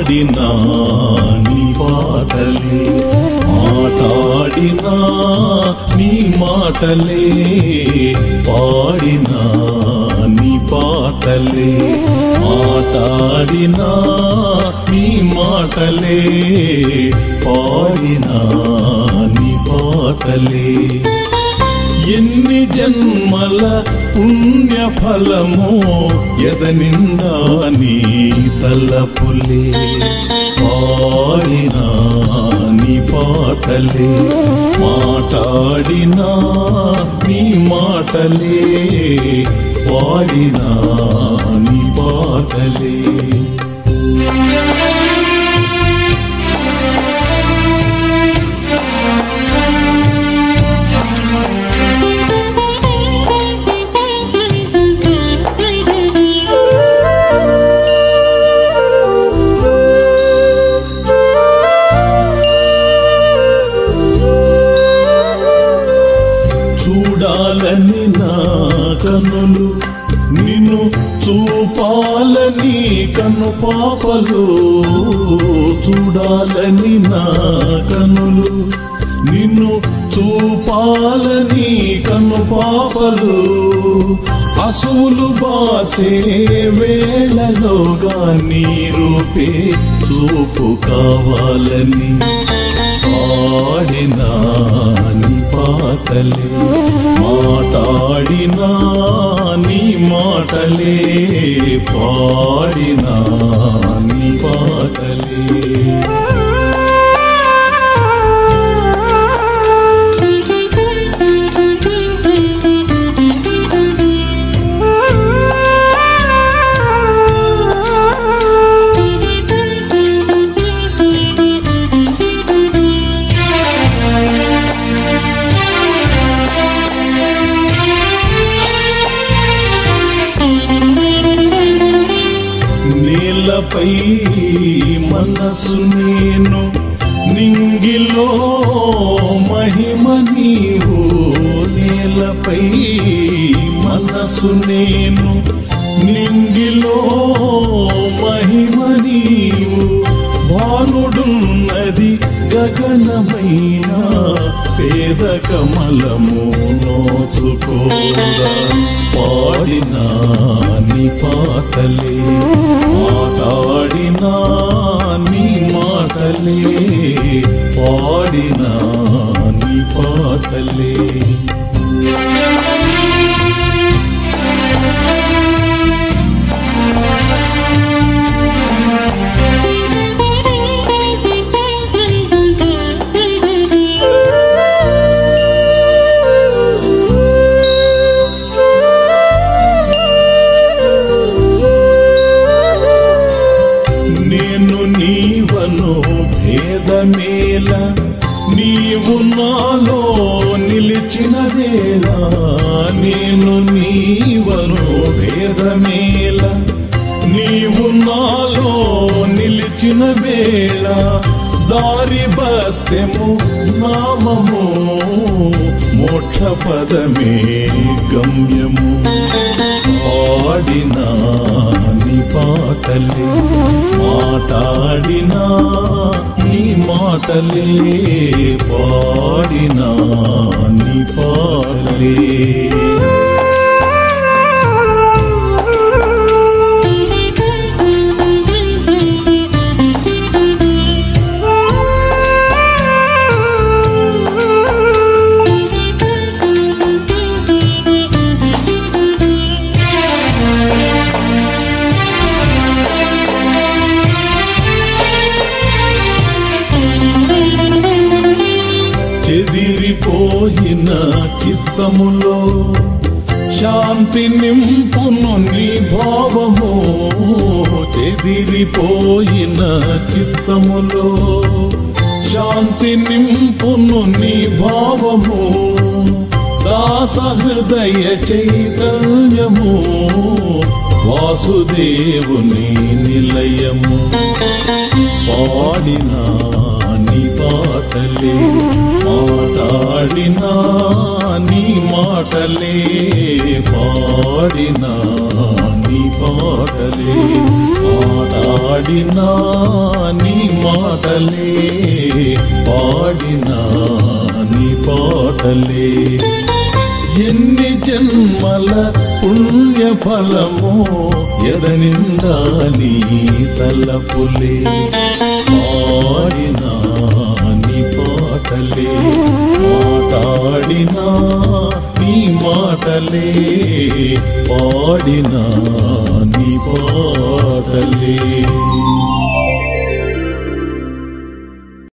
పాడినా నీ పాటలే మాట్లాడినా నీ మాటలే పాడినా నీ పాటలే మాట్లాడినా నీ మాటలే పాడినా నీ పాటలే ఎన్ని జన్మల పుణ్య ఫలమో ఎదనిండా నీ తలపులే పాడినా నీ పాటలే మాట్లాడినా నీ మాటలే పాడినా నీ పాటలే చూడాలని నా కనులు నిన్ను చూపాలని కన్ను పాపలు చూడాలని నా కనులు నిన్ను చూపాలని కన్ను పాపలు అసువులు బాసే వేళలోగా నీ రూపే చూపు కావాలని పాడినా నీ పాటలే మాట్లాడినా నీ మాటలే పాడినా నీ పాటలే నేలపై మనసు నేను నింగిలో మహిమ నీవు నేలపై మనసు నేను నింగిలో మహిమ నీవు భానుడున్నది గగనమైన పేద కమలము నోచుకోరా పాడినా నీ పాటలే మాట్లాడినా నీ మాటలే పాడినా నీ పాటలే నేను నీవను భేదమేల నీవు నాలో నిలిచిన వేళ నేను నీవను భేదమేల నీవు నాలో నిలిచిన వేళ దారి బత్తెము నామము మోక్ష పదమే గమ్యము పాడినా నీ పాటలే మాట్లాడినా నీ మాటలే పాడినా నీ పాటలే చెదిరిపోయిన చిత్తములో శాంతి నింపును నీ భావము చెదిరిపోయిన చిత్తములో శాంతి నింపును నీ భావము దాస హృదయ చైతన్యము వాసుదేవుని నిలయము పాడినా నీ పాటలే మాట్లాడినా నీ మాటలే పాడినా నీ పాటలే మాట్లాడినా నీ మాటలే పాడినా నీ పాటలే ఎన్ని జన్మల పుణ్య ఫలమో ఎదనిండా నీ తలపులే పాడినా నీ పాటలే మాట్లాడినా నీ మాటలే పాడినా నీ పాటలే